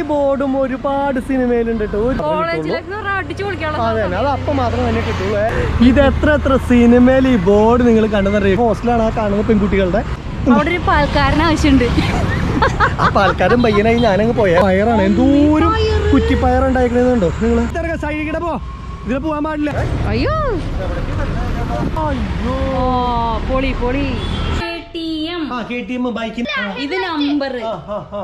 ബോർഡും ഒരുപാട് സിനിമയിലുണ്ട് കേട്ടോ ഒരു കിട്ടുള്ളൂ. കോളേജിലൊക്കെ അടിച്ചു പൊളിക്കാനുള്ള അതെ അത് അപ്പം മാത്രം തന്നെ കിട്ടുള്ളൂ ഏ. ഇത് എത്ര എത്ര സിനിമയിൽ ഈ ബോർഡ് നിങ്ങൾ കണ്ടെന്നറിയാം ഹോസ്റ്റലാണ് ആ കാണുന്ന പെൺകുട്ടികളുടെ അവിടെ ഒരു പാൽക്കാരൻ ആവശ്യമുണ്ട് ആ പാൽക്കാരൻ പയ്യനായി ഞാനങ്ങ് പോയ പയറാണ് എന്തോരം കുറ്റിപ്പയർ ഉണ്ടായിരിക്കണുണ്ടോ നിങ്ങൾ സൈഡിൽ പോ ഇതിലെ പോകാൻ പാടില്ല അയ്യോ അയ്യോ ഓ പൊളി പൊളി KTM. ആ കെ ടി എം ബൈക്കിന് ഇത് നമ്പർ ആ ആ ആ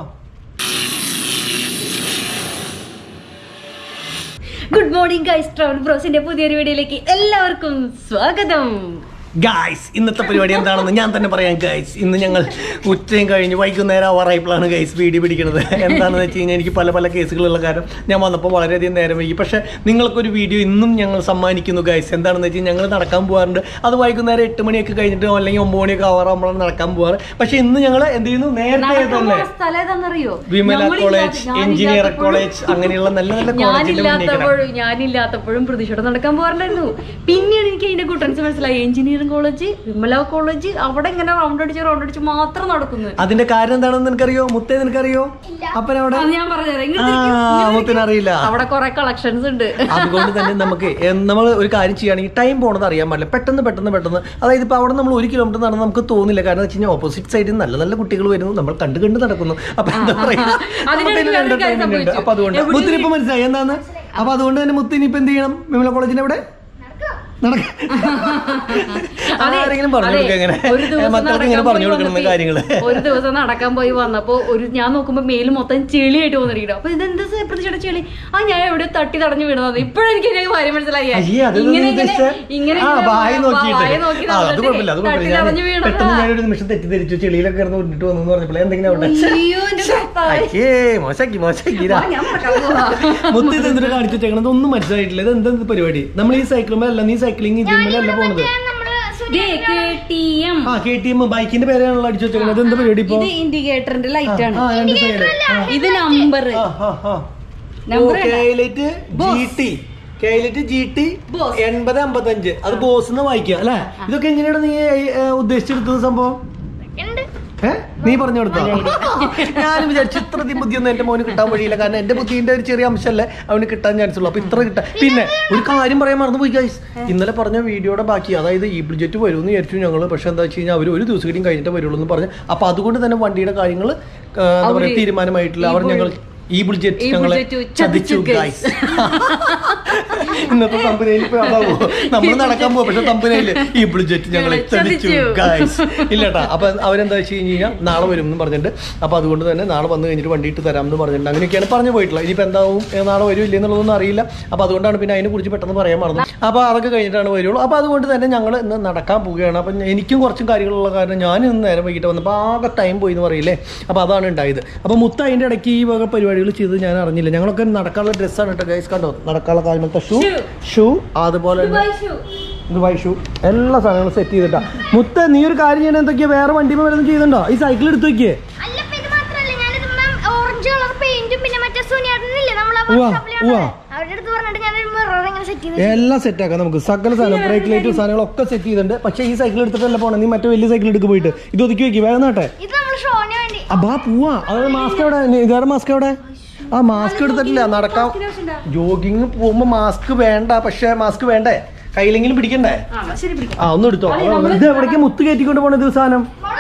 ഗുഡ് മോർണിംഗ് ഗൈസ് ട്രാവൽ ബ്രോസിന്റെ പുതിയൊരു വീഡിയോയിലേക്ക് എല്ലാവർക്കും സ്വാഗതം ഗായ്സ് ഇന്നത്തെ പരിപാടി എന്താണെന്ന് ഞാൻ തന്നെ പറയാം ഗായ്സ് ഇന്ന് ഞങ്ങൾ ഉച്ചയും കഴിഞ്ഞ് വൈകുന്നേരം ആവാറായപ്പോഴാണ് ഗൈസ് വീഡിയോ പിടിക്കുന്നത് എന്താണെന്ന് വെച്ച് കഴിഞ്ഞാൽ എനിക്ക് പല പല കേസുകളുള്ള കാരണം ഞാൻ വന്നപ്പോൾ വളരെയധികം നേരം വൈകി പക്ഷേ നിങ്ങൾക്കൊരു വീഡിയോ ഇന്നും ഞങ്ങൾ സമ്മാനിക്കുന്നു ഗൈസ് എന്താണെന്ന് വെച്ച് കഴിഞ്ഞാൽ ഞങ്ങൾ നടക്കാൻ പോകാറുണ്ട് അത് വൈകുന്നേരം എട്ട് മണിയൊക്കെ കഴിഞ്ഞിട്ട് അല്ലെങ്കിൽ ഒമ്പത് മണിയൊക്കെ ആവാറാകുമ്പോഴാണ് നടക്കാൻ പോകാറ് പക്ഷേ ഇന്ന് ഞങ്ങൾ എന്ത് ചെയ്യുന്നു നേരത്തെ തന്നെ സ്ഥലം ഏതാണെന്നറിയോ വിമല ഞങ്ങളില്ലാത്ത- കോളേജ് എഞ്ചിനീയർ ഞാനില്ലാത്തപ്പോഴും- കോളേജ് അങ്ങനെയുള്ള നല്ല നല്ല കോളേജിന്റെ മുന്നിൽ ഞാനില്ലാത്തപ്പോഴും ഞാനില്ലാത്തപ്പോഴും പ്രതീക്ഷയോടെ നടക്കാൻ പോകാറുണ്ടായിരുന്നു പിന്നീട് എനിക്ക് അതിന്റെ കുട്ടൻസ് മനസ്സിലായി എഞ്ചിനീയറിംഗ് കോളേജ് വിമല കോളേജ് അവിടെ ഇങ്ങനെ റൗണ്ട് അടിച്ച് റൗണ്ട് അടിച്ച് മാത്രം നടക്കുന്നു അതിന്റെ കാര്യം എന്താണെന്ന് നിനക്കറിയോ മുത്തേ നിനക്കറിയോ അപ്പനവിടെ അത് ഞാൻ പറഞ്ഞുതരാം ആ ഇങ്ങോട്ട് ഇരിക്ക്, ഇങ്ങോട്ട് ഇരിക്ക്. മുത്തിനറിയില്ല അവിടെ കുറെ കളക്ഷൻസ് ഉണ്ട് അതുകൊണ്ട് തന്നെ നമുക്ക് നമ്മൾ ഒരു കാര്യം ചെയ്യുകയാണെങ്കിൽ ടൈം പോണത് അറിയാൻ പാടില്ല പെട്ടെന്ന് പെട്ടെന്ന് പെട്ടെന്ന് അതായത് ഇപ്പോൾ അവിടെ നമ്മൾ ഒരു കിലോമീറ്റർ നടന്ന് നമുക്ക് തോന്നില്ല കാരണം വെച്ച് കഴിഞ്ഞാൽ ഓപ്പോസിറ്റ് സൈഡിൽ നല്ല നല്ല കുട്ടികൾ വരുന്നു നമ്മൾ കണ്ട് കണ്ട് നടക്കുന്നു അപ്പൊ എന്താ പറയാ അതിനിടയിൽ നമുക്ക് വേറൊരു കാര്യം entertainment ഉണ്ട്. സംഭവിച്ചു. അപ്പൊ അതുകൊണ്ട് എവിടെ മുത്തിന് ഇപ്പൊ മനസ്സിലായി എന്താന്ന് അപ്പൊ അതുകൊണ്ട് തന്നെ മുത്തിന് ഇപ്പൊ എന്ത് ചെയ്യണം വിമല കോളേജിന്റെ എവിടെ നടക്ക അതെ, ആരെങ്കിലും പറഞ്ഞു അതെ, കൊടുക്കുക എങ്ങനെ ഒരു ദിവസം മക്കൾക്ക് ഇങ്ങനെ നടക്കാൻ പറഞ്ഞു പോയി കൊടുക്കണം വന്നപ്പോ കാര്യങ്ങള് ഒരു ദിവസം നടക്കാൻ പോയി വന്നപ്പോ ഒരു ഞാൻ നോക്കുമ്പോ മേല് മൊത്തം ചെളിയായിട്ട് വന്നിരിക്കണം അപ്പൊ ഇതെന്ത് പ്രതിഷ്ഠയുടെ ചെളി ആ ഞാൻ എവിടെ തട്ടി തടഞ്ഞു വീണത് ഇപ്പോഴെനിക്ക് എനിക്ക് കാര്യം മനസ്സിലായി അയ്യേ, അത് ഇങ്ങനെ നീ ഇങ്ങനെ ഉദ്ദേശിച്ച- ഇങ്ങനെ ആ, ഇങ്ങനെ വായി നോക്കിയിട്ട്. വായി നോക്കി ആ, അത് നടന്നിട്ട് കുഴപ്പമില്ല, അത് തട്ടി കുഴപ്പമില്ല. തടഞ്ഞു ഞാൻ പെട്ടെന്ന് വീണതാ ഞാനൊരു നിമിഷം തെറ്റിദ്ധരിച്ചു ചെളിയിലൊക്കെ കിടന്ന് ഉരുണ്ടിട്ട് വന്നു പറഞ്ഞപ്പോൾ എന്തെങ്കിലും അവിടെ അയ്യോ എന്റെ കർത്താവേ. അയ്യേ മോശാക്കി മോശാക്കി വാ, ഞാൻ നടക്കാൻ പോവാ. മുത്ത് ഇത് എന്തിനാ കാണിച്ചു വെച്ചേക്കണത് ഒന്നും മനസ്സിലായിട്ടില്ല ഇത് എന്താ ഇത് പരിപാടി നമ്മൾ ഈ സൈക്കിളുമല്ല നീ സൈക്ലിംഗ് ഇതിന്മേലല്ല പോണത് ദേ, KTM. ആ കെ ടി എം ബൈക്കിന്റെ പേരാണല്ലോ അടിച്ചു വെച്ചേക്കണത് ഇത് എന്താ പരിപാടി ഇപ്പൊ ഇത് ഇൻഡിക്കേറ്ററിന്റെ ലൈറ്റ് ആണ് ആ രണ്ട് സൈഡ് ഇത് നമ്പർ നമ്പർ കേലറ്റ് ജി ടി കേലറ്റ് ജി ടി Boss. എൺപത് അമ്പത്തഞ്ച് അത് ബോസ് എന്ന് വായിക്കുക അല്ലെ ഇതൊക്കെ എങ്ങനെയാണ് നീ ഏ, ഉദ്ദേശിച്ചെടുത്തത് സംഭവം ഏ? നീ പറഞ്ഞു കൊടുത്തോ ഞാനും വിചാരിച്ചു ഇത്ര അധികം ബുദ്ധിയൊന്നും എന്റെ മോന് കിട്ടാൻ വഴിയില്ല കാരണം എന്റെ ബുദ്ധിന്റെ ഒരു ചെറിയ അംശമല്ലേ അവന് കിട്ടാൻ ചാൻസ് ഉള്ളൂ അപ്പൊ ഇത്ര കിട്ടാൻ പിന്നെ ഒരു കാര്യം പറയാൻ മറന്നു പോയി ഗൈസ് ഇന്നലെ പറഞ്ഞ വീഡിയോയുടെ ബാക്കി അതായത് ഈ ബഡ്ജറ്റ് വരുമെന്ന് വിചാരിച്ചു ഞങ്ങൾ പക്ഷെ എന്താ വെച്ച് കഴിഞ്ഞാൽ അവർ ഒരു ദിവസം കൂടിയും കഴിഞ്ഞിട്ട് വരുള്ളൂ എന്ന് പറഞ്ഞു അപ്പൊ അതുകൊണ്ട് തന്നെ വണ്ടിയുടെ കാര്യങ്ങൾ എന്താ പറയാ തീരുമാനമായിട്ടില്ല അവർ ഞങ്ങൾ ഈ ബുൾജെറ്റ് ഈ ഞങ്ങളെ ബുൾജെറ്റ് ചതിച്ചു ചതിച്ചു, ഗൈസ് ഇന്നത്തെ തമ്പനയിൽ ഇപ്പൊ അതാവോ നമ്മൾ നടക്കാൻ പോവാ പക്ഷെ തമ്പനയില് ഈ ബുൾജെറ്റ് ഞങ്ങളെ ഞങ്ങളെ ചതിച്ചു ചതിച്ചു. ഗൈസ് ഇല്ലട്ടാ അപ്പൊ അവരെന്താ വെച്ച് കഴിഞ്ഞാൽ നാളെ വരും എന്ന് പറഞ്ഞിട്ടുണ്ട് അപ്പൊ അതുകൊണ്ട് തന്നെ നാളെ വന്നു കഴിഞ്ഞിട്ട് വണ്ടി ഇട്ട് തരാം എന്ന് പറഞ്ഞിട്ടുണ്ട് അങ്ങനെയൊക്കെയാണ് പറഞ്ഞു പോയിട്ടുള്ളത് ഇനിയിപ്പോ എന്താവും ഏ, നാളെ വരും ഇല്ല എന്നുള്ളതൊന്നും അറിയില്ല അപ്പൊ അതുകൊണ്ടാണ് പിന്നെ അതിനെ കുറിച്ച് പെട്ടെന്ന് പറയാൻ മറന്നു അപ്പൊ അതൊക്കെ കഴിഞ്ഞിട്ടാണ് വരുള്ളൂ അപ്പൊ അതുകൊണ്ട് തന്നെ ഞങ്ങൾ ഇന്ന് നടക്കാൻ പോവുകയാണ് അപ്പൊ എനിക്കും കുറച്ചും കാര്യങ്ങളുള്ള കാരണം ഞാൻ ഇന്ന് നേരം വൈകിട്ട് വന്നപ്പോൾ ആകെ ടൈം പോയി എന്ന് പറയില്ലേ അപ്പൊ അതാണ് ഉണ്ടായത് അപ്പൊ മുത്ത അതിന്റെ ഇടയ്ക്ക് ഈ വക പരിപാടികൾ ചെയ്ത് ഞാൻ അറിഞ്ഞില്ല ഞങ്ങളൊക്കെ നടക്കാനുള്ള ഡ്രസ്സാണ് കേട്ടോ ഗൈസ് കണ്ടോ നടക്കാനുള്ള കാര്യങ്ങളത്തെ ഷൂ Shoe. ഷൂ അതുപോലെ തന്നെ ദുബായ് ഷൂ എല്ലാ സാധനങ്ങളും സെറ്റ് ചെയ്തിട്ടാ മുത്ത നീ ഒരു കാര്യം ചെയ്യണ എന്തൊക്കെയാ വേറെ വണ്ടിമേ വരുന്നത് ചെയ്യുന്നുണ്ടോ ഈ സൈക്കിൾ എടുത്തു വെക്കേ അല്ല ഇപ്പൊ ഇത് മാത്രല്ല ഞാനിത് ഓറഞ്ച് കളർ പെയിന്റും പിന്നെ മറ്റേ സുനിയാട്ടനില്ലേ നമ്മളെ ഉവ്വ, ഉവ്വ. അവരുടെ അടുത്ത് പറഞ്ഞിട്ട് ഞാനൊരു മിറർ ഇങ്ങനെ സെറ്റ് ചെയ്ത് എല്ലാം സെറ്റ് ആക്കാം നമുക്ക് സകല സാധനം ബ്രേക്ക് ലൈറ്റും സാധനങ്ങളൊക്കെ സെറ്റ് ചെയ്തിട്ടുണ്ട് പക്ഷേ ഈ സൈക്കിൾ എടുത്തിട്ടല്ല പോണേ നീ മറ്റേ വലിയ സൈക്കിൾ എടുക്ക് പോയിട്ട് ഇത് ഒതുക്കി വെക്കി വേഗം നാട്ടെ ഇത് നമ്മൾ ഷോന് വേണ്ടി അബാ പോവാ അതായത് മാസ്ക് എവിടെ ഇതാരുടെ മാസ്ക് എവിടെ ആ മാസ്ക് എടുത്തിട്ടില്ല നടക്കാം ജോഗിങ് പോകുമ്പോ മാസ്ക് വേണ്ട പക്ഷെ മാസ്ക് വേണ്ടേ കയ്യിലെങ്കിലും പിടിക്കണ്ടേ ശരി പിടിക്കാം ആ ഒന്ന് എടുത്തോ ഇത് എവിടേക്ക് മുത്ത് കയറ്റിക്കൊണ്ട് പോണ ഇത് സാധനം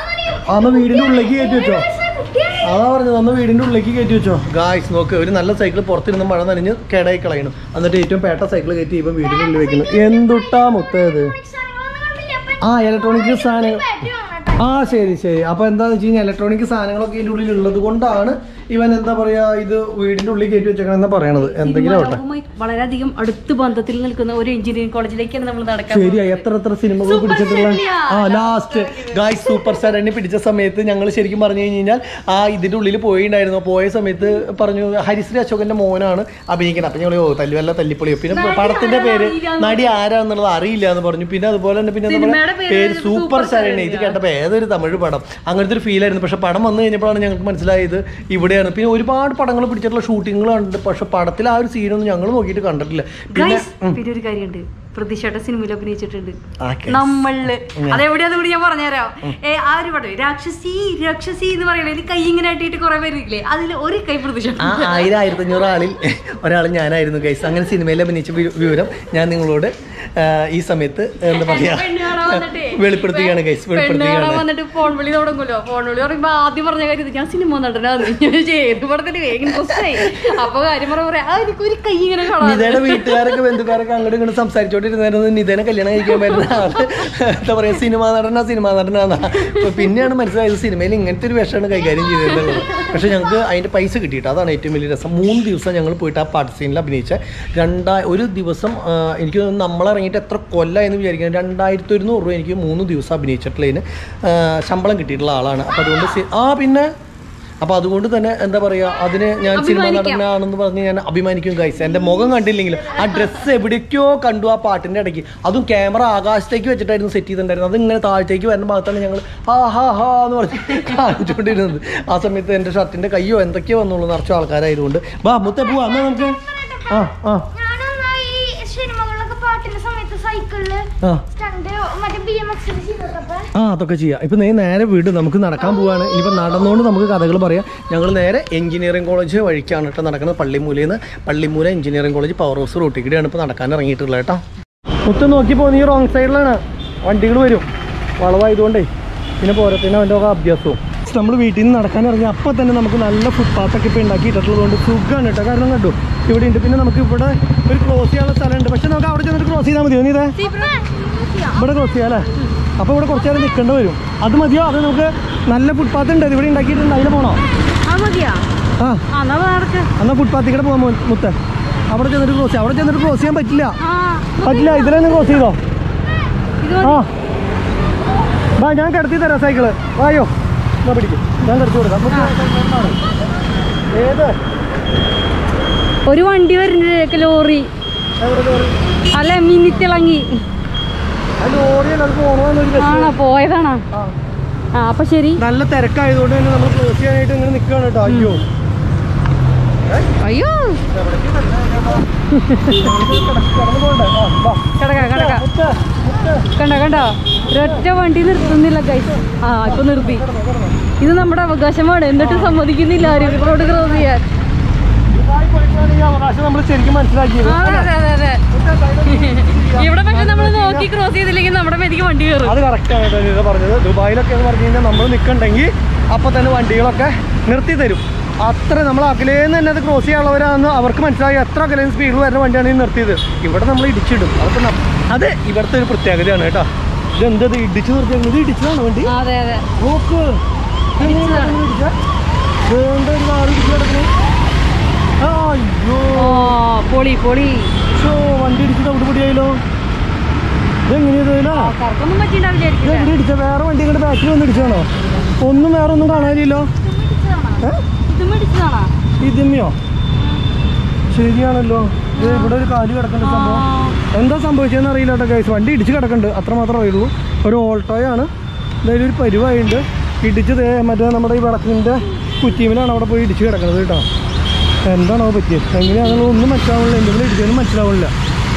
ആ ഒന്ന് വീടിന്റെ ഉള്ളിലേക്ക് കയറ്റി വെച്ചോ അതാ പറഞ്ഞത് ഒന്ന് വീടിന്റെ ഉള്ളിലേക്ക് കയറ്റി വെച്ചോ ഗായ്സ് നോക്ക് ഒരു നല്ല സൈക്കിൾ പുറത്തിരുന്ന് മഴ നനഞ്ഞ് കേടായി കളയണം എന്നിട്ട് ഏറ്റവും പേട്ട സൈക്കിൾ കയറ്റി ഇപ്പം വീടിന്റെ ഉള്ളിൽ വെക്കുന്നു എന്തുട്ടാ മുത്തേത് സാധനങ്ങളൊന്നും കണ്ടില്ല അപ്പൊ ആ ഇലക്ട്രോണിക് സാധനങ്ങൾ ബാറ്ററി വേണം ആ ശരി ശരി അപ്പൊ എന്താന്ന് വെച്ച് കഴിഞ്ഞാൽ ഇലക്ട്രോണിക് സാധനങ്ങളൊക്കെ ഇതിന്റെ ഉള്ളിൽ ഉള്ളത് കൊണ്ടാണ് ഇവൻ എന്താ പറയാ ഇത് വീടിന്റെ ഉള്ളിൽ കയറ്റി വെച്ചേക്കണം എന്നാ പറയണത് എന്തെങ്കിലും ആവട്ടെ സിനിമാലോകവുമായി വളരെയധികം അടുത്ത് ബന്ധത്തിൽ നിൽക്കുന്ന ഒരു എഞ്ചിനീയറിംഗ് കോളേജിലേക്കാണ് നമ്മൾ നടക്കാൻ ശരിയാ എത്ര എത്ര സിനിമകൾ പിടിച്ചിട്ടുള്ള ശരണ്യ. ആ ലാസ്റ്റ് ഗായ് സൂപ്പർ ശരണ്യ പിടിച്ച സമയത്ത് ഞങ്ങൾ ശരിക്കും പറഞ്ഞു കഴിഞ്ഞാൽ ആ ഇതിന്റെ ഉള്ളിൽ പോയിണ്ടായിരുന്നു പോയ സമയത്ത് പറഞ്ഞു ഹരിശ്രീ അശോകന്റെ മോനാണ് അഭിനയിക്കുന്നത് അപ്പൊ ഞങ്ങൾ ഓ തല്ലുവല്ല തല്ലിപ്പൊളിയോ പിന്നെ പടത്തിന്റെ പേര് നടി ആരാന്നുള്ളത് അറിയില്ല എന്ന് പറഞ്ഞു പിന്നെ അതുപോലെ തന്നെ പിന്നെ എന്താ സിനിമയുടെ പറയാ, പേര് പേര് സൂപ്പർ ശരണ്യ ഇത് കേട്ടപ്പോ ഏതൊരു തമിഴ് പടം അങ്ങനത്തെ ഒരു ഫീൽ ആയിരുന്നു പക്ഷെ പടം വന്നു കഴിഞ്ഞപ്പോഴാണ് ഞങ്ങൾക്ക് മനസ്സിലായത് ഇവിടെയാണ് പിന്നെ ഒരുപാട് പടങ്ങൾ പിടിച്ചിട്ടുള്ള ഷൂട്ടിങ്ങുകളുണ്ട് പക്ഷെ പടത്തിൽ ആ ഒരു സീനൊന്നും ഞങ്ങൾ നോക്കിയിട്ട് കണ്ടിട്ടില്ല പിന്നെ Guys, പിന്നെ ഒരു കാര്യമുണ്ട് പ്രതിഷേധ സിനിമയിൽ അഭിനയിച്ചിട്ടുണ്ട് ആക്കെ. നമ്മളില് അതെവിടെയാന്ന് കൂടി ഞാൻ പറഞ്ഞുതരാം ഏ ആ ഒരു പടം രാക്ഷസി രാക്ഷസി എന്ന് പറയണേ എനിക്ക് കൈ ഇങ്ങനെ ആട്ടിയിട്ട് കുറെ പേരില്ലേ അതിൽ ഒരു കൈ പ്രതിഷേധം ആ ആയിരം ആയിരത്തി അഞ്ഞൂറ് ആളിൽ ഒരാൾ ഞാനായിരുന്നു ഗൈസ് അങ്ങനെ സിനിമയിൽ അഭിനയിച്ച വി- വിവരം ഞാൻ നിങ്ങളോട് ആ, ഈ സമയത്ത് എന്താ പറയാ പെണ്ണ് കാണാൻ വന്നിട്ടേ, വെളിപ്പെടുത്തുകയാണ് ഗൈസ് പെണ്ണ് കാണാൻ വെളിപ്പെടുത്തുകയാണ് വന്നിട്ട് ഫോൺ വിളി തുടങ്ങുമല്ലോ ഫോൺ വിളി പറയുമ്പോ ആദ്യം പറഞ്ഞ കാര്യം ഇത് ഞാൻ സിനിമ നടനാന്ന് ഞാൻ ചോദിച്ചു, ഏത് പടത്തിന് ഇൻട്രസ്റ്റ് ആയി അപ്പൊ കാര്യം പറയാ പറയാ ആ എനിക്ക് ഒരു കൈ ഇങ്ങനെ കാണാൻ നിതയുടെ വീട്ടുകാരൊക്കെ ബന്ധുക്കാരൊക്കെ അങ്ങോട്ട് ഇങ്ങോട്ട് സംസാരിച്ചോണ്ടിരുന്നായിരുന്നു നിതേനെ കല്യാണം കഴിക്കാൻ പറ്റുന്ന ആള് എന്താ പറയാ സിനിമാ നടനാ സിനിമാ നടനാന്നാ അപ്പൊ പിന്നെയാണ് മനസ്സിലായത് സിനിമയിൽ ഇങ്ങനത്തെ ഒരു വേഷമാണ് കൈകാര്യം ചെയ്തിട്ടുള്ളത് പക്ഷെ ഞങ്ങൾക്ക് അതിന്റെ പൈസ കിട്ടിയിട്ട് അതാണ് ഏറ്റവും വലിയ രസം മൂന്ന് ദിവസം ഞങ്ങൾ പോയിട്ട് ആ പാട്ട് സീനിൽ അഭിനയിച്ച രണ്ടാ ഒരു ദിവസം ആ, എനിക്ക് തോന്നുന്നു നമ്മളിറങ്ങിയിട്ട് എത്ര കൊല്ലമായെന്ന് വിചാരിക്കുന്നത് രണ്ടായിരത്തി ഒരുന്നൂറ് രൂപ എനിക്ക് മൂന്ന് ദിവസം അഭിനയിച്ചിട്ടുള്ളതിന് ആ, ശമ്പളം കിട്ടിയിട്ടുള്ള ആളാണ് അപ്പോൾ അതുകൊണ്ട് സി- ആ പിന്നെ അപ്പൊ അതുകൊണ്ട് തന്നെ എന്താ പറയാ അതിന് ഞാൻ സിനിമ നടനാണെന്ന് പറഞ്ഞ് ഞാൻ അഭിമാനിക്കും ഗൈസ് എന്റെ മുഖം കണ്ടില്ലെങ്കിലും ആ ഡ്രസ്സ് എവിടേക്കോ കണ്ടു ആ പാട്ടിന്റെ ഇടയ്ക്ക് അതും ക്യാമറ ആകാശത്തേക്ക് വെച്ചിട്ടായിരുന്നു സെറ്റ് ചെയ്തിട്ടുണ്ടായിരുന്നത് അത് ഇങ്ങനെ താഴത്തേക്ക് വരുന്ന ഭാഗത്താണ് ഞങ്ങൾ ഹാ ഹാ ഹാ എന്ന് പറഞ്ഞ് കാണിച്ചുകൊണ്ടിരുന്നത് ആ സമയത്ത് എന്റെ ഷർട്ടിന്റെ കയ്യോ എന്തൊക്കെയോ വന്നുള്ളൂ നിറച്ച ആൾക്കാരായതുകൊണ്ട് വാ മുത്തേ പോവാ എന്നാ നമുക്ക് ആ ആ ഞാനൊന്നാ ഈ സിനിമകളിലൊക്കെ പാട്ടിന്റെ സമയത്ത് സൈക്കിളില് ആ സ്റ്റണ്ട് മറ്റേ ബി എം എക്സിൽ ചെയ്തപ്പോ ആ അതൊക്കെ ചെയ്യാം ഇപ്പൊ നീ നേരെ വീട് നമുക്ക് നടക്കാൻ പോവാണ് ഇനിയിപ്പോ നടന്നുകൊണ്ട് നമുക്ക് കഥകൾ പറയാം ഞങ്ങൾ നേരെ എഞ്ചിനീയറിംഗ് കോളേജ് വഴിക്കാണ് കേട്ടോ നടക്കുന്നത് പള്ളിമൂലയിൽ നിന്ന് Pallimoola engineering college power house റോട്ടിക്കിടെയാണ് ഇപ്പോൾ നടക്കാൻ ഇറങ്ങിയിട്ടുള്ളത് കേട്ടോ മുത്ത് നോക്കി പോ നീ റോങ് സൈഡിലാണ് വണ്ടികൾ വരും വളവായതുകൊണ്ടേ പിന്നെ പോരത്തിന് അവൻ്റെ ഒക്കെ അഭ്യാസവും നമ്മൾ വീട്ടിൽ നിന്ന് നടക്കാൻ ഇറങ്ങി അപ്പോൾ തന്നെ നമുക്ക് നല്ല ഫുട്പാത്തൊക്കെ ഇപ്പോൾ ഉണ്ടാക്കിയിട്ടുള്ളതുകൊണ്ട് സുഖമാണ് കേട്ടോ കാരണം കണ്ടു ഇവിടെ ഉണ്ട് പിന്നെ നമുക്ക് ഇവിടെ ഒരു ക്രോസ് ചെയ്യാനുള്ള സ്ഥലമുണ്ട് പക്ഷെ നമുക്ക് അവിടെ ചെന്നിട്ട് ക്രോസ് ചെയ്താൽ മതിയോ നീ ഇതേ ഇവിടെ ക്രോസ് ചെയ്യാം അല്ലേ അപ്പോൾ ഇവിടെ കുറച്ച് നേരം നിൽക്കേണ്ടി വരും അത് മതിയോ അത് നമുക്ക് നല്ല ഫുട്പാത്ത് ഉണ്ട് ഇവിടെ ഉണ്ടാക്കിയിട്ടുണ്ട് അതിൽ പോണോ ആ മതിയാ ആ ആ എന്നാ നടക്ക് എന്നാൽ ഫുട്പാത്തിൽ കൂടെ പോകാൻ മു- മുത്ത അവിടെ ചെന്നിട്ട് ക്രോസ് ചെയ്യാം അവിടെ ചെന്നിട്ട് ക്രോസ് ചെയ്യാൻ പറ്റില്ല ആ പറ്റില്ല ഇതിലൊന്നും ക്രോസ് ചെയ്തോ ഇത് ആ വാ ഞാൻ കിടത്തി തരാം സൈക്കിള് വായോ എന്നാ പിടിക്കും ഞാൻ കിടത്തി കൊടുക്കാം മുത്ത് സൈക്കിൾ എടുത്താണ്. ഏത് ഒരു വണ്ടി വരുന്നത് ലോറി എവിടെ ലോറി അല്ല മിന്നിത്തിളങ്ങി ആ ലോറിയല്ല അത് പോകണമെന്നൊരു ബസ് ആണോ പോയതാണോ ആ ആ അപ്പൊ ശരി നല്ല തിരക്കായതുകൊണ്ട് തന്നെ നമ്മൾ ക്രോസ് ചെയ്യാനായിട്ട് ഇങ്ങനെ നിൽക്കുകയാണ് കേട്ടോ അയ്യോ അയ്യോ എവിടേക്ക് കടന്നു പോകണ്ടേ ആ വാ കിടക്ക കിടക്ക മുത്ത് മുത്ത് കണ്ട കണ്ടോ ഒരൊറ്റ വണ്ടി നിർത്തുന്നില്ല ഗൈസ് ആ ഇപ്പൊ നിർത്തി ഇത് നമ്മുടെ അവകാശമാണ് എന്നിട്ട് സമ്മതിക്കുന്നില്ല ആരും റോഡ് ക്രോസ് ചെയ്യാൻ ദുബായ് പോയിട്ടാണ് ഈ അവകാശം നമ്മൾ ശരിക്കും മനസ്സിലാക്കിയത് ആ, അതെ അതെ അതെ ഇവിടെ പക്ഷെ നമ്മൾ നോക്കി ക്രോസ് ചെയ്തില്ലെങ്കിൽ നമ്മുടെ മേലേക്ക് വണ്ടി കയറും അത് കറക്റ്റാണ് കേട്ടോ ഇത് പറഞ്ഞത് ദുബായിലൊക്കെ എന്ന് പറഞ്ഞു കഴിഞ്ഞാൽ നമ്മൾ നിൽക്കണ്ടെങ്കിൽ അപ്പോൾ തന്നെ വണ്ടികളൊക്കെ നിർത്തി തരും അത്ര നമ്മൾ അകലേന്ന് തന്നെ അത് ക്രോസ് ചെയ്യാനുള്ളവരാണെന്ന് അവർക്ക് മനസ്സിലായി എത്ര അകലേന്ന് സ്പീഡിൽ വരുന്ന വണ്ടിയാണ് ഈ നിർത്തിയത് ഇവിടെ നമ്മൾ ഇടിച്ചിടും അതൊക്കെ നം- അത് ഇവിടുത്തെ ഒരു പ്രത്യേകതയാണ് കേട്ടോ ഇതെന്തത് ഇടിച്ചു നിർത്തിയത് ഇത് ഇടിച്ചതാണ് വണ്ടി ആ, അതെ അതെ നോക്ക് ഇതെങ്ങനെയാണ് ഇത് ഇടിച്ചത്? വേണ്ട ഒരു കാറ് ഇടിച്ച് കിടക്കുന്നു. ആ, അയ്യോ ഓ പൊളി പൊളി ഷോ വണ്ടി ഇടിച്ചിട്ട് അവിടെ പൊടിയായല്ലോ ഇതെങ്ങനെയാ കറക്കൊന്നും പറ്റിണ്ടാവില്ലായിരിക്കും എവിടെ ഇടിച്ച വേറെ വണ്ടി ഇങ്ങോട്ട് ബാക്കിൽ വന്ന് ഇടിച്ചാണോ ഒന്നും വേറെ ഒന്നും കാണാനില്ലല്ലോ ഏ? ഇത് മേടിച്ചതാണോ ഇതിന്റെയോ ശരിയാണല്ലോ ദേ ഇവിടെ ഒരു കാല് കിടക്കേണ്ട സംഭവം എന്താ സംഭവിച്ചതെന്ന് അറിയില്ല കേട്ടോ ഗൈസ് വണ്ടി ഇടിച്ച് കിടക്കുന്നുണ്ട് അത്ര മാത്രമേ അറിയുള്ളൂ ഒരു ഓൾട്ടോയാണ് എന്തായാലും ഒരു പരിവായുണ്ട് ഇടിച്ച് ദേ മറ്റേ നമ്മുടെ ഈ വിളക്കിൻ്റെ കുറ്റീമിലാണ് അവിടെ പോയി ഇടിച്ച് കിടക്കുന്നത് കേട്ടോ എന്താണോ പറ്റിയത് എങ്ങനെയാണെന്നുള്ള ഒന്നും മനസ്സിലാവുന്നില്ല എന്തെങ്കിലും ഇടിച്ചൊന്നും മനസ്സിലാവുന്നില്ല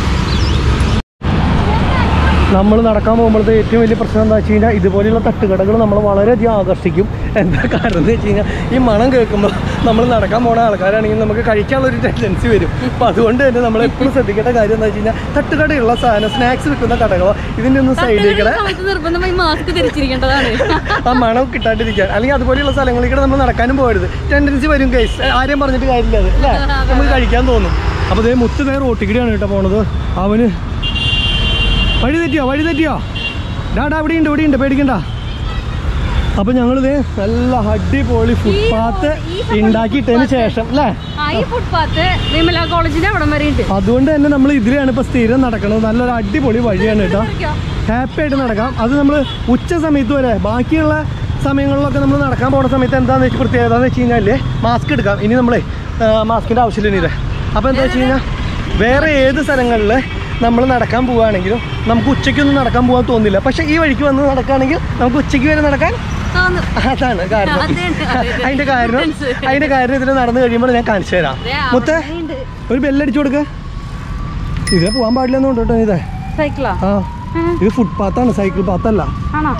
നമ്മൾ നടക്കാൻ പോകുമ്പോഴത്തെ ഏറ്റവും വലിയ പ്രശ്നം എന്താ വെച്ച് കഴിഞ്ഞാൽ ഇതുപോലെയുള്ള തട്ടുകടകൾ നമ്മൾ വളരെയധികം ആകർഷിക്കും എന്താ കാരണം എന്ന് വെച്ച് കഴിഞ്ഞാൽ ഈ മണം കേൾക്കുമ്പോൾ നമ്മൾ നടക്കാൻ പോണ ആൾക്കാരാണെങ്കിൽ നമുക്ക് കഴിക്കാനുള്ള ഒരു ടെൻഡൻസി വരും അപ്പം അതുകൊണ്ട് തന്നെ നമ്മൾ എപ്പോഴും ശ്രദ്ധിക്കേണ്ട കാര്യം എന്താ വെച്ച് കഴിഞ്ഞാൽ തട്ടുകടയുള്ള സാധനം സ്നാക്സ് വിൽക്കുന്ന കടകളോ ഇതിൻ്റെ ഒന്നും സൈഡിലേക്കടെ സമയത്ത് നിർബന്ധമായി മാസ്ക് ധരിച്ചിരിക്കേണ്ടതാണ് ആ മണം കിട്ടാണ്ടിരിക്കാൻ അല്ലെങ്കിൽ അതുപോലെയുള്ള സ്ഥലങ്ങളിൽ കൂടെ നമ്മൾ നടക്കാനും പോകരുത് ടെൻഡൻസി വരും കേസ് ആരെയും പറഞ്ഞിട്ട് കാര്യമില്ല അത് അല്ലേ നമുക്ക് കഴിക്കാൻ തോന്നും അപ്പോൾ ഇതേ മുത്ത് നേരെ റോട്ടിക്കിടെയാണ് കേട്ടോ പോണത് അവന് വഴി തെറ്റിയോ വഴി തെറ്റിയോ ഡാടാ ഇവിടെ ഉണ്ട് ഇവിടെ ഉണ്ട് പേടിക്കണ്ട അപ്പൊ ഞങ്ങളിത് നല്ല അടിപൊളി ഫുട്പാത്ത് ഉണ്ടാക്കിയിട്ടതിന് ശേഷം അല്ലേ ആ ഈ ഫുട്പാത്ത് വിമല കോളേജിന്റെ അവിടം വരെ ഉണ്ട് അതുകൊണ്ട് തന്നെ നമ്മൾ ഇതിലാണ് ഇപ്പൊ സ്ഥിരം നടക്കുന്നത് നല്ലൊരു അടിപൊളി വഴിയാണ് കേട്ടോ ഹാപ്പി ആയിട്ട് നടക്കാം അത് നമ്മൾ ഉച്ച സമയത്ത് വരെ ബാക്കിയുള്ള സമയങ്ങളിലൊക്കെ നമ്മൾ നടക്കാൻ പോകുന്ന സമയത്ത് എന്താണെന്ന് വെച്ച് പ്രത്യേകത എന്ന് വെച്ച് കഴിഞ്ഞാൽ മാസ്ക് എടുക്കാം ഇനി നമ്മളെ മാസ്കിൻ്റെ ആവശ്യമില്ല ഇത് അപ്പോൾ എന്താ വെച്ച് കഴിഞ്ഞാൽ വേറെ ഏത് സ്ഥലങ്ങളിൽ നമ്മൾ നടക്കാൻ പോവുകയാണെങ്കിലും നമുക്ക് ഉച്ചയ്ക്കൊന്നും നടക്കാൻ പോകാൻ തോന്നില്ല പക്ഷേ ഈ വഴിക്ക് വന്ന് നടക്കുകയാണെങ്കിൽ നമുക്ക് ഉച്ചയ്ക്ക് വരെ നടക്കാൻ തോന്നും അതാണ് കാരണം അതെ, അതെ, അതെ. അതിന്റെ കാരണം Difference. അതിന്റെ കാര്യം ഇതിൽ നടന്നു കഴിയുമ്പോൾ ഞാൻ കാണിച്ചു തരാം അതെ, മുത്തേ അവിടെ ഉണ്ട്. ഒരു ബെല്ലടിച്ചു കൊടുക്ക ഇതേ പോകാൻ പാടില്ലെന്നുണ്ട് കേട്ടോ ഇതേ സൈക്കിളാ ആ ഇത് ഫുട്പാത്താണ് സൈക്കിൾ പാത്തല്ല ആണോ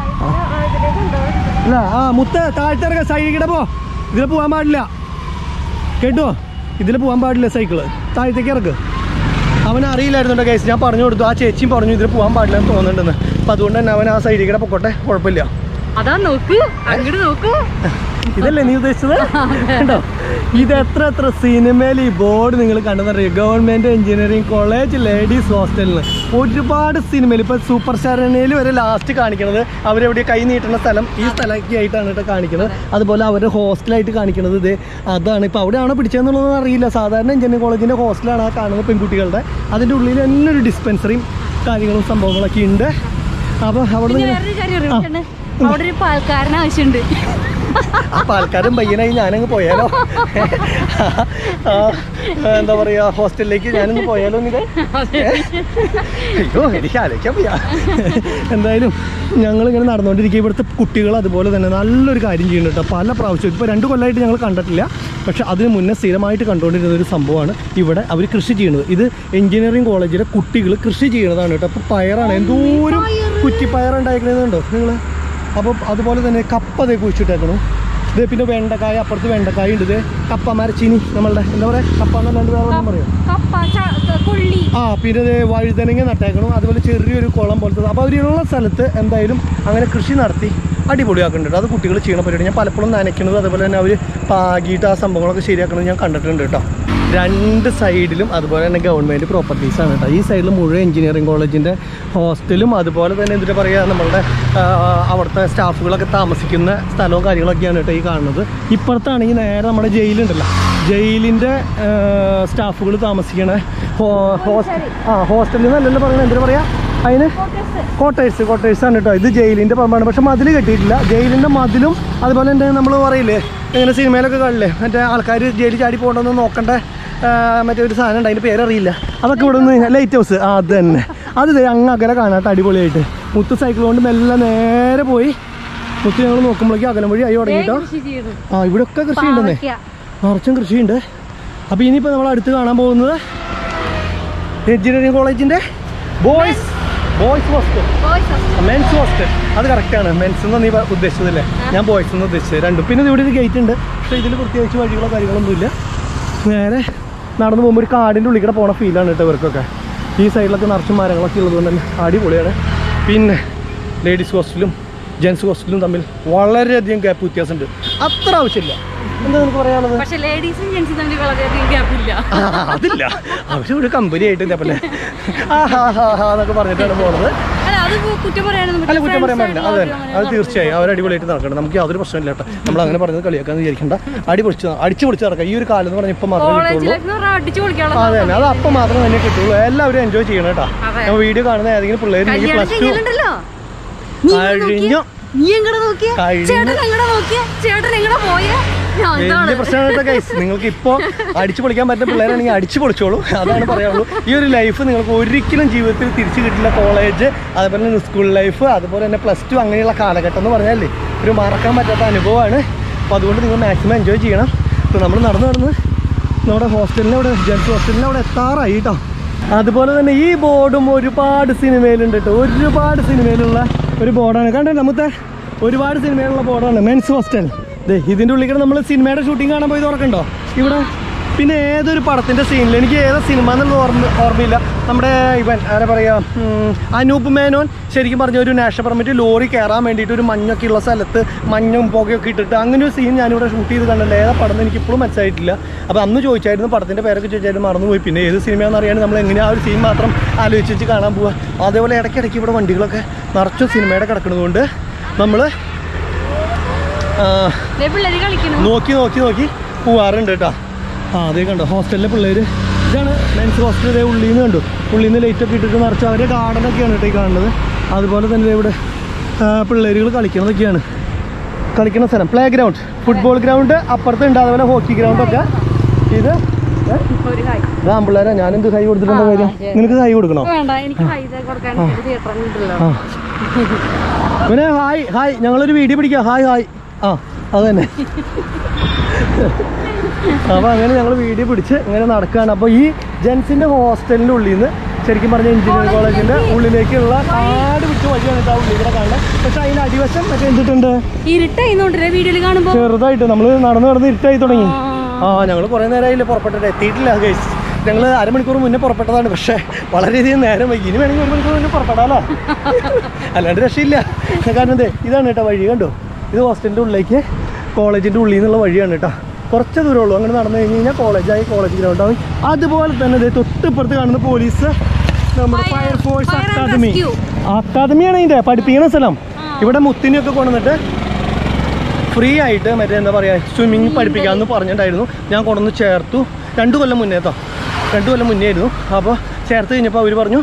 അല്ല ആ മുത്ത് താഴ്ത്തിറങ്ങ സൈഡിൽ പോ ഇതിൽ പോകാൻ പാടില്ല കേട്ടോ ഇതിൽ പോകാൻ പാടില്ല സൈക്കിള് താഴത്തേക്ക് ഇറക്ക് അവൻ അറിയില്ലായിരുന്നുണ്ടോ കേസ് ഞാൻ പറഞ്ഞു കൊടുത്തു ആ ചേച്ചിയും പറഞ്ഞു ഇതിൽ പോകാൻ പാടില്ല എന്ന് തോന്നുന്നുണ്ടെന്ന് അപ്പം അതുകൊണ്ട് തന്നെ അവൻ ആ സൈഡിൽ കൂടെ പൊക്കോട്ടെ കുഴപ്പമില്ല അതാ നോക്ക് അങ്ങോട്ട് നോക്കൂ ഇതല്ലേ നീ ഉദ്ദേശിച്ചത് കണ്ടോ ഇത് എത്ര എത്ര സിനിമയിൽ ഈ ബോർഡ് നിങ്ങൾ കണ്ടെന്നറിയോ ഗവൺമെന്റ് എഞ്ചിനീയറിംഗ് കോളേജ് ലേഡീസ് ഹോസ്റ്റലിന് ഒരുപാട് സിനിമയിൽ ഇപ്പൊ സൂപ്പർ സ്റ്റാറിനയിൽ വരെ ലാസ്റ്റ് കാണിക്കുന്നത് അവരെവിടെ കൈ നീട്ടുന്ന സ്ഥലം ഈ സ്ഥലമൊക്കെ ആയിട്ടാണ് കേട്ടോ കാണിക്കുന്നത് അതുപോലെ അവരുടെ ഹോസ്റ്റലായിട്ട് കാണിക്കുന്നത് ഇത് അതാണ് ഇപ്പൊ അവിടെയാണോ പിടിച്ചതെന്നുള്ളത് അറിയില്ല സാധാരണ എഞ്ചിനീയറിംഗ് കോളേജിന്റെ ഹോസ്റ്റലാണ് ആ കാണുന്നത് പെൺകുട്ടികളുടെ അതിന്റെ ഉള്ളിൽ തന്നെ ഒരു ഡിസ്പെൻസറിയും കാര്യങ്ങളും സംഭവങ്ങളൊക്കെ ഉണ്ട് അപ്പൊ അവിടെ പിന്നെ നിന്ന് വേറൊരു കാര്യം അറിയാം അവിടെ ഒരു പാൽക്കാരൻ ആവശ്യമുണ്ട് അപ്പൊ ആൾക്കാരും പയ്യനായി ഞാനങ്ങ് പോയാലോ ആ, എന്താ പറയാ ഹോസ്റ്റലിലേക്ക് ഞാനൊന്ന് പോയാലോ ഇത് അയ്യോ എനിക്ക് ആലോചിക്കാൻ വയ്യ എന്തായാലും ഞങ്ങൾ ഇങ്ങനെ നടന്നുകൊണ്ടിരിക്കുക ഇവിടുത്തെ കുട്ടികൾ അതുപോലെ തന്നെ നല്ലൊരു കാര്യം ചെയ്യുന്നുണ്ട് കേട്ടോ പല പ്രാവശ്യം ഇപ്പോൾ രണ്ട് കൊല്ലമായിട്ട് ഞങ്ങൾ കണ്ടിട്ടില്ല പക്ഷെ അതിന് മുന്നേ സ്ഥിരമായിട്ട് കണ്ടുകൊണ്ടിരുന്ന ഒരു സംഭവമാണ് ഇവിടെ അവർ കൃഷി ചെയ്യുന്നത് ഇത് എഞ്ചിനീയറിംഗ് കോളേജിലെ കുട്ടികൾ കൃഷി ചെയ്യുന്നതാണ് കേട്ടോ അപ്പോൾ പയറാണ് എന്തോരം കുറ്റിപ്പയർ ഉണ്ടായിരിക്കണതുണ്ടോ നിങ്ങൾ അപ്പോൾ അതുപോലെ തന്നെ കപ്പ അതേ കുഴിച്ചിട്ടേക്കണു ഇത് പിന്നെ വെണ്ടക്കായ അപ്പുറത്ത് വെണ്ടക്കായ ഉണ്ട് ഇത് കപ്പ മരച്ചീനി നമ്മളുടെ എന്താ പറയുക കപ്പ എന്നല്ലാണ്ട് വേറെ ഒന്നും പറയാം കപ്പ ച- കൊള്ളി ആ പിന്നെ ഇത് വഴുതനങ്ങ നട്ടേക്കണം അതുപോലെ ചെറിയൊരു കുളം പോലത്തെ അപ്പോൾ അവരുള്ള സ്ഥലത്ത് എന്തായാലും അങ്ങനെ കൃഷി നടത്തി അടിപൊളിയാക്കുന്നുണ്ട് അത് കുട്ടികൾ ചെയ്യണ പരിപാടി ഞാൻ പലപ്പോഴും നനയ്ക്കുന്നത് അതുപോലെ തന്നെ അവർ പാകിയിട്ട് ആ സംഭവങ്ങളൊക്കെ ശരിയാക്കുന്നത് ഞാൻ കണ്ടിട്ടുണ്ട് കേട്ടോ രണ്ട് സൈഡിലും അതുപോലെ തന്നെ ഗവൺമെൻറ് പ്രോപ്പർട്ടീസാണ് കേട്ടോ ഈ സൈഡിൽ മുഴുവൻ എഞ്ചിനീയറിംഗ് കോളേജിൻ്റെ ഹോസ്റ്റലും അതുപോലെ തന്നെ എന്താ പറയുക നമ്മളുടെ ആ, അവിടുത്തെ സ്റ്റാഫുകളൊക്കെ താമസിക്കുന്ന സ്ഥലവും കാര്യങ്ങളൊക്കെയാണ് കേട്ടോ ഈ കാണുന്നത് ഇപ്പുറത്താണെങ്കിൽ നേരെ നമ്മുടെ ജയിലുണ്ടല്ലോ ജയിലിൻ്റെ സ്റ്റാഫുകൾ താമസിക്കണ ഹോ- ഹോസ്റ്റൽ ആ ഹോസ്റ്റലിൽ നിന്നല്ലല്ലോ പറയുന്നത് എന്താ പറയുക അതിന് കോട്ടേഴ്സ് കോട്ടേഴ്സ് ആണ് കേട്ടോ ഇത് ജയിലിൻ്റെ പറമ്പാണ് പക്ഷെ മതിൽ കെട്ടിയിട്ടില്ല ജയിലിൻ്റെ മതിലും അതുപോലെ തന്നെ നമ്മൾ പറയില്ലേ ഇങ്ങനെ സിനിമയിലൊക്കെ കാണില്ലേ മറ്റേ ആൾക്കാർ ജയിലിൽ ചാടി പോകണമെന്ന് നോക്കണ്ട ആ, മറ്റേ ഒരു സാധനം ഉണ്ട് അതിൻ്റെ പേരറിയില്ല അതൊക്കെ ഇവിടെ നിന്ന് ലൈറ്റ് ഹൗസ് ആ അത് തന്നെ അത് ദേ അങ്ങ് അകലെ കാണാട്ടോ അടിപൊളിയായിട്ട് മുത്ത് സൈക്കിൾ കൊണ്ട് മെല്ലെ നേരെ പോയി മുത്ത് ഞങ്ങൾ നോക്കുമ്പോഴേക്കും അകലം വഴി ആയി തുടങ്ങിയിട്ടോ കൃഷി ചെയ്തു ആ ഇവിടെ ഒക്കെ കൃഷി ഉണ്ടെന്നേ പാവയ്ക്ക. നിറച്ചും കൃഷിയുണ്ട് അപ്പോൾ ഇനിയിപ്പോൾ നമ്മൾ അടുത്ത് കാണാൻ പോകുന്നത് എഞ്ചിനീയറിംഗ് കോളേജിൻ്റെ boys boys hostel men's hostel അത് കറക്റ്റാണ് മെൻസ് എന്ന് നീ പ- ഉദ്ദേശിച്ചതല്ലേ ഞാൻ ബോയ്സ് എന്ന് ഉദ്ദേശിച്ചത് രണ്ടും പിന്നെ ഇത് ഇവിടെ ഒരു ഗേറ്റ് ഉണ്ട് പക്ഷേ ഇതിൽ പ്രത്യേകിച്ച് വഴികളോ കാര്യങ്ങളൊന്നുമില്ല നേരെ നടന്നു പോകുമ്പോൾ ഒരു കാടിൻ്റെ ഉള്ളിൽ കൂടെ പോണ ഫീലാണ് കേട്ടോ ഇവർക്കൊക്കെ ഈ സൈഡിലൊക്കെ നിറച്ചും മരങ്ങളൊക്കെ ഉള്ളതുകൊണ്ട് തന്നെ അടിപൊളിയാണ് പിന്നെ ലേഡീസ് ഹോസ്റ്റലും ജെൻസ് ഹോസ്റ്റലും തമ്മിൽ വളരെയധികം ഗ്യാപ്പ് വ്യത്യാസമുണ്ട് അത്ര ആവശ്യമില്ല എന്താ നിനക്ക് പറയാനുള്ളത് പക്ഷെ ലേഡീസും ജെന്റ്സും തമ്മിൽ വളരെയധികം ഗ്യാപ്പില്ല ആ, അതില്ല അവരൊരു കമ്പനി ആയിട്ട് ഇതേപോലെ ആ ഹാ ഹാ ഹാ എന്നൊക്കെ പറഞ്ഞിട്ടാണ് പോണത് അല്ല അത് കുറ്റം പറയാനൊന്നും അല്ല കുറ്റം പറയാൻ Friends പറ്റില്ല അത് തന്നെ ആയിട്ടുള്ള അത് അങ്ങനെ തീർച്ചയായും അവർ അടിപൊളിയായിട്ട് നടക്കണം നമുക്ക് യാതൊരു പ്രശ്നമില്ല കേട്ടോ നമ്മൾ അങ്ങനെ പറഞ്ഞത് കളിയാക്കാന്ന് വിചാരിക്കണ്ട അടിപൊളിച്ച് അടിച്ചു പൊളിച്ച് നടക്കാം ഈ ഒരു കാലം എന്ന് പറഞ്ഞാൽ ഇപ്പം മാത്രമേ കോളേജ് കിട്ടുള്ളൂ ലൈഫ് എന്ന് പറഞ്ഞാൽ അടിച്ചു പൊളിക്കാനുള്ള അതെ തന്നെ അത് അപ്പം മാത്രമേ തന്നെ കിട്ടുള്ളൂ എല്ലാവരും എൻജോയ് ചെയ്യണം കേട്ടോ അതെ. നമ്മൾ വീഡിയോ കാണുന്ന ഏതെങ്കിലും പിള്ളേർ കല്യാണം പ്ലസ് ടു ചെയ്യലുണ്ടല്ലോ നീ ഇങ്ങട് നോക്കിയേ. കഴിഞ്ഞു നീ എങ്ങടെ നോക്കിയ കഴിഞ്ഞു. ചേട്ടൻ എങ്ങടെ നോക്കിയ ചേട്ടൻ എങ്ങടെ പോയ വലിയ പ്രശ്നമാണ് കേട്ടോ ഗൈസ് നിങ്ങൾക്ക് ഇപ്പോൾ അടിച്ചു പൊളിക്കാൻ പറ്റുന്ന പിള്ളേരാണെങ്കിൽ അടിച്ചു പൊളിച്ചോളൂ അതാണ് പറയാനുള്ളൂ ഈ ഒരു ലൈഫ് നിങ്ങൾക്ക് ഒരിക്കലും ജീവിതത്തിൽ തിരിച്ചു കിട്ടില്ല കോളേജ് അതുപോലെ തന്നെ സ്കൂൾ ലൈഫ് അതുപോലെ തന്നെ പ്ലസ് ടു അങ്ങനെയുള്ള കാലഘട്ടം എന്ന് പറഞ്ഞാലേ ഒരു മറക്കാൻ പറ്റാത്ത അനുഭവമാണ് അപ്പോൾ അതുകൊണ്ട് നിങ്ങൾ മാക്സിമം എൻജോയ് ചെയ്യണം ഇപ്പോൾ നമ്മൾ നടന്ന് നടന്ന് നമ്മുടെ ഹോസ്റ്റലിൻ്റെ അവിടെ ജെൻസ് ഹോസ്റ്റലിൻ്റെ അവിടെ എത്താറായി കേട്ടോ അതുപോലെ തന്നെ ഈ ബോർഡും ഒരുപാട് സിനിമയിലുണ്ട് കേട്ടോ ഒരുപാട് സിനിമയിലുള്ള ഒരു ബോർഡാണ് കണ്ടോ മുത്തേ ഒരുപാട് സിനിമയിലുള്ള ബോർഡാണ് മെൻസ് ഹോസ്റ്റൽ ദേ ഇതിൻ്റെ ഉള്ളിൽ കൂടെ നമ്മൾ സിനിമയുടെ ഷൂട്ടിംഗ് കാണാൻ പോയി തുറക്കണ്ടോ ഇവിടെ പിന്നെ ഏതൊരു പടത്തിൻ്റെ സീനിൽ എനിക്ക് ഏതാ സിനിമ എന്നുള്ള ഓർമ്മ ഓർമ്മയില്ല നമ്മുടെ ഇവൻ ആരാ പറയുക ഉം, അനൂപ് മേനോൻ ശരിക്കും പറഞ്ഞ ഒരു നാഷണൽ പെർമിറ്റ് ലോറി കയറാൻ വേണ്ടിയിട്ട് ഒരു മഞ്ഞൊക്കെ ഉള്ള സ്ഥലത്ത് മഞ്ഞും പുകയൊക്കെ ഇട്ടിട്ട് അങ്ങനെ ഒരു സീൻ ഞാനിവിടെ ഷൂട്ട് ചെയ്ത് കണ്ടല്ലോ ഏതാ പടം എന്ന് എനിക്ക് ഇപ്പോഴും മനസ്സിലായിട്ടില്ല അപ്പോൾ അന്ന് ചോദിച്ചായിരുന്നു പടത്തിൻ്റെ പേരൊക്കെ ചോദിച്ചാലും മറന്നുപോയി പിന്നെ ഏത് സിനിമയാണെന്ന് അറിയാൻ നമ്മൾ എങ്ങനെ ആ ഒരു സീൻ മാത്രം ആലോചിച്ച് വെച്ച് കാണാൻ പോവുക അതേപോലെ ഇടയ്ക്കിടയ്ക്ക് ഇവിടെ വണ്ടികളൊക്കെ നിറച്ചും സിനിമയുടെ കിടക്കുന്നതുകൊണ്ട് നമ്മൾ പിള്ളേര് കളിക്കണം നോക്കി നോക്കി നോക്കി പോവാറുണ്ട് കേട്ടോ ആ അതേ കണ്ടോ ഹോസ്റ്റലിലെ പിള്ളേർ ഇതാണ് മെൻസ് ഹോസ്റ്റൽ ഇതേ ഉള്ളിൽ നിന്ന് കണ്ടു ഉള്ളിൽ നിന്ന് ലൈറ്റൊക്കെ ഇട്ടിട്ട് നിറച്ച് അവരെ ഗാർഡനൊക്കെയാണ് കേട്ടോ ഈ കാണുന്നത് അതുപോലെ തന്നെ ദേ ഇവിടെ പിള്ളേരുകൾ കളിക്കണതൊക്കെയാണ് കളിക്കുന്ന സ്ഥലം പ്ലേ ഗ്രൗണ്ട് ഫുട്ബോൾ ഗ്രൗണ്ട് അപ്പുറത്തുണ്ട് അതുപോലെ ഹോക്കി ഗ്രൗണ്ടൊക്കെ ഇത് ഏ? ഒരു ഹായ് ഇതാ പിള്ളേരെ ഞാനെന്ത് കൈ കൊടുത്തിട്ടുണ്ടോ ആ, കാര്യം ശരി. നിനക്ക് കൈ കൊടുക്കണോ വേണ്ട എനിക്ക് ഹൈ കൊടുക്കാൻ തിയേറ്ററിൽ ഉണ്ടല്ലോ ആ പിന്നെ ഹായ് ഹായ് ഞങ്ങളൊരു വീഡിയോ പിടിക്കാം ഹായ് ഹായ് ആ അത് തന്നെ അപ്പോൾ അങ്ങനെ ഞങ്ങൾ വീഡിയോ പിടിച്ച് ഇങ്ങനെ നടക്കുകയാണ് അപ്പോൾ ഈ ജെൻസിൻ്റെ ഹോസ്റ്റലിൻ്റെ ഉള്ളിൽ നിന്ന് ശരിക്കും പറഞ്ഞ എഞ്ചിനീയറിംഗ് കോളേജിന്റെ ഉള്ളിലേക്കുള്ള കാട് വിട്ട് വഴിയാണ് കേട്ടോ ആ ഉള്ളിൽ കൂടെ കാണുന്നത് പക്ഷെ അതിന്റെ അടിവശം മറ്റേ എന്തിട്ടുണ്ട് ഇരുട്ടായിന്നോണ്ടല്ലേ വീഡിയോയിൽ കാണുമ്പോ ചെറുതായിട്ട് നമ്മൾ നടന്ന് നടന്ന് ഇരുട്ടായി തുടങ്ങി ആ ഞങ്ങൾ കുറേ നേരമായില്ല പുറപ്പെട്ടിട്ട് എത്തിയിട്ടില്ല ഗൈസ് ഞങ്ങൾ അരമണിക്കൂർ മുന്നേ പുറപ്പെട്ടതാണ് പക്ഷേ വളരെയധികം നേരം വൈകി ഇനി വേണമെങ്കിൽ ഒരു മണിക്കൂർ മുന്നേ പുറപ്പെടാലോ അല്ലാണ്ട് രക്ഷയില്ല കാരണം എന്തേ ഇതാണ് കേട്ടോ വഴി കണ്ടോ ഇത് ഹോസ്റ്റലിൻ്റെ ഉള്ളിലേക്ക് കോളേജിൻ്റെ ഉള്ളിൽ നിന്നുള്ള വഴിയാണ് കേട്ടോ കുറച്ച് ദൂരമേ ഉള്ളൂ അങ്ങനെ നടന്നു കഴിഞ്ഞ് കഴിഞ്ഞാൽ കോളേജായി കോളേജ് ഗ്രൗണ്ട് ആവും അതുപോലെ തന്നെ ദേ തൊട്ടിപ്പുറത്ത് കാണുന്ന പോലീസ് നമ്മുടെ Fire- fire force Fire and academy Rescue. അക്കാദമിയാണ് ഇതിൻ്റെ പഠിപ്പിക്കുന്ന സ്ഥലം ഇവിടെ മുത്തിനെയൊക്കെ കൊണ്ടുവന്നിട്ട് ഫ്രീ ആയിട്ട് മറ്റേ എന്താ പറയുക സ്വിമ്മിങ് പഠിപ്പിക്കാമെന്ന് പറഞ്ഞിട്ടുണ്ടായിരുന്നു ഞാൻ കൊണ്ടുവന്ന് ചേർത്തു രണ്ട് കൊല്ലം മുന്നേ കേട്ടോ രണ്ട് കൊല്ലം മുന്നേ ആയിരുന്നു അപ്പോൾ ചേർത്ത് കഴിഞ്ഞപ്പോൾ അവർ പറഞ്ഞു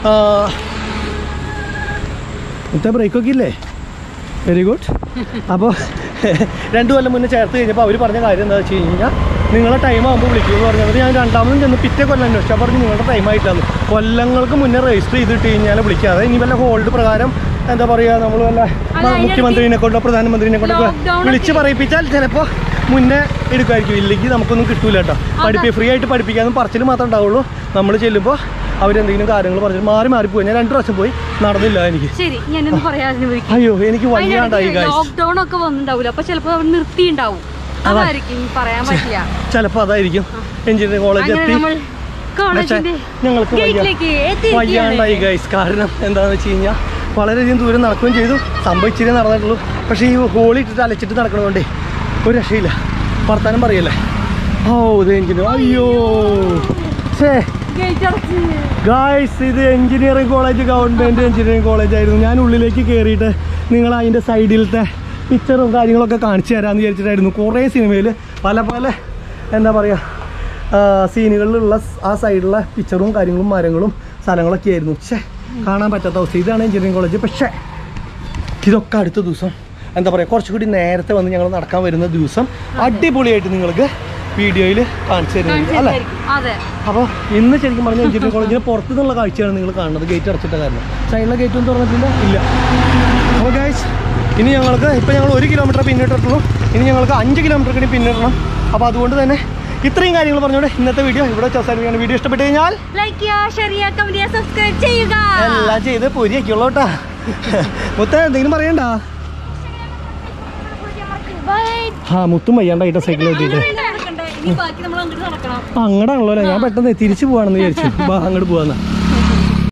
ഇന്നത്തെ ബ്രേക്കൊക്കെ ഇല്ലേ വെരി ഗുഡ് അപ്പോൾ രണ്ട് കൊല്ലം മുന്നേ ചേർത്ത് കഴിഞ്ഞപ്പോൾ അവർ പറഞ്ഞ കാര്യം എന്താ വെച്ച് കഴിഞ്ഞാൽ നിങ്ങളെ ടൈം ആകുമ്പോൾ വിളിക്കുമെന്ന് പറഞ്ഞത് ഞാൻ രണ്ടാമതും ചെന്ന് പിറ്റേ കൊല്ലം അന്വേഷിച്ചു പറഞ്ഞു നിങ്ങളുടെ ടൈം ആയിട്ടാണ് കൊല്ലങ്ങൾക്ക് മുന്നേ രജിസ്റ്റർ ചെയ്തിട്ട് കഴിഞ്ഞാൽ വിളിക്കാതെ ഇനി വല്ല ഹോൾഡ് പ്രകാരം എന്താ പറയുക നമ്മൾ വല്ല അതിനിടയ്ക്ക് മുഖ്യമന്ത്രിനെ കൊണ്ടോ പ്രധാനമന്ത്രിനെ കൊണ്ടോ Lockdown ഒക്കെ വിളിച്ച് പറയിപ്പിച്ചാൽ ചിലപ്പോൾ മുന്നേ എടുക്കുമായിരിക്കും ഇല്ലെങ്കിൽ നമുക്കൊന്നും കിട്ടൂല കേട്ടോ പഠിപ്പി ഫ്രീ ആയിട്ട് പഠിപ്പിക്കാനും പറച്ചിൽ മാത്രമേ ഉണ്ടാവുള്ളൂ നമ്മൾ ചെല്ലുമ്പോൾ അവരെന്തെങ്കിലും കാര്യങ്ങൾ പറഞ്ഞു മാറി മാറി പോയി ഞാൻ രണ്ട് പ്രാവശ്യം പോയി നടന്നില്ല എനിക്ക് ശരി ഞാനൊന്ന് പറയാതെ അയ്യോ എനിക്ക് വയ്യാണ്ടായി ഗായ്സ് ലോക്ക്ഡൌൺ ഒക്കെ വന്നിട്ടുണ്ടാവില്ല അപ്പൊ ചിലപ്പോ അവർ നിർത്തിയിട്ടുണ്ടാവും അതായിരിക്കും പറയാൻ പറ്റില്ല ചിലപ്പോൾ അതായിരിക്കും എഞ്ചിനീയറിംഗ് കോളേജ് അങ്ങനെ എത്തി നമ്മൾ കോളേജിന്റെ ഞങ്ങൾക്ക് വയ്യ ഗേറ്റിലേക്ക് വയ്യാണ്ടായി എത്തിയിരിക്കുകയാണ് ഗൈസ് കാരണം എന്താണെന്ന് വെച്ച് കഴിഞ്ഞാൽ വളരെയധികം ദൂരം നടക്കുകയും ചെയ്തു സംഭവിച്ചിരേ നടന്നിട്ടുള്ളൂ പക്ഷേ ഈ ഹോളി ഇട്ടിട്ട് അലച്ചിട്ട് നടക്കണതുകൊണ്ടേ ഒരു രക്ഷയില്ല വർത്താനം പറയല്ലേ ഓ ഇത് എഞ്ചിനീയർ അയ്യോ ഛേ ഗേറ്റ് അടച്ച് ഗായ്സ് ഇത് engineering college government engineering college ആയിരുന്നു ഞാൻ ഉള്ളിലേക്ക് കയറിയിട്ട് നിങ്ങൾ അതിൻ്റെ സൈഡിലത്തെ പിക്ചറും കാര്യങ്ങളൊക്കെ കാണിച്ചു തരാമെന്ന് വിചാരിച്ചിട്ടായിരുന്നു കുറേ സിനിമയിൽ പല പല എന്താ പറയുക സീനുകളിലുള്ള ആ സൈഡിലുള്ള പിക്ചറും കാര്യങ്ങളും മരങ്ങളും സ്ഥലങ്ങളൊക്കെ ആയിരുന്നു പക്ഷേ കാണാൻ പറ്റാത്ത അവസ്ഥ ഇതാണ് എഞ്ചിനീയറിംഗ് കോളേജ് പക്ഷേ ഇതൊക്കെ അടുത്ത ദിവസം എന്താ പറയുക കുറച്ചുകൂടി നേരത്തെ വന്ന് ഞങ്ങൾ നടക്കാൻ വരുന്ന ദിവസം അടിപൊളിയായിട്ട് നിങ്ങൾക്ക് വീഡിയോയിൽ കാണിച്ചു തരുന്നത് അല്ലേ കാണിച്ചിട്ടായിരിക്കും. അതെ അപ്പോൾ ഇന്ന് ശരിക്കും പറഞ്ഞാൽ എഞ്ചിനീയറിംഗ് കോളേജിന് പുറത്തു നിന്നുള്ള കാഴ്ചയാണ് നിങ്ങൾ കാണുന്നത് ഗേറ്റ് അടച്ചിട്ട കാരണം സൈഡിലെ ഗേറ്റ് ഒന്നും തുറന്നിട്ടില്ല ഇല്ല അപ്പോൾ ഗൈസ് ഇനി ഞങ്ങൾക്ക് ഇപ്പോൾ ഞങ്ങൾ ഒരു കിലോമീറ്റർ പിന്നിട്ടിട്ടുള്ളൂ ഇനി ഞങ്ങൾക്ക് അഞ്ച് കിലോമീറ്റർ കൂടി പിന്നിടണം അപ്പോൾ അതുകൊണ്ട് തന്നെ ഇത്രയും കാര്യങ്ങൾ പറഞ്ഞോടെ ഇന്നത്തെ വീഡിയോ ഇവിടെ അവസാനിപ്പിക്കുകയാണ് വീഡിയോ ഇഷ്ടപ്പെട്ട് കഴിഞ്ഞാൽ ലൈക്ക് ചെയ്യുക ഷെയർ ചെയ്യുക കമന്റ് ചെയ്യുക സബ്സ്ക്രൈബ് ചെയ്യുക എല്ലാം ചെയ്ത് പൊരിയൊക്കെയുള്ളൂ കേട്ടാ മുത്ത എന്തെങ്കിലും പറയണ്ടാ ബൈ ആ മുത്തും വയ്യാണ്ടായിട്ട് സൈക്കിൾ എത്തിയിട്ട് നടക്കണ്ടേ ഇനി ബാക്കി നമ്മൾ അങ്ങോട്ട് നടക്കണം അങ്ങടാണല്ലോ അല്ലേ ഞാൻ പെട്ടെന്ന് തിരിച്ചു പോവാണെന്ന് വിചാരിച്ചു ബാ അങ്ങോട്ട് പോവാന്നാ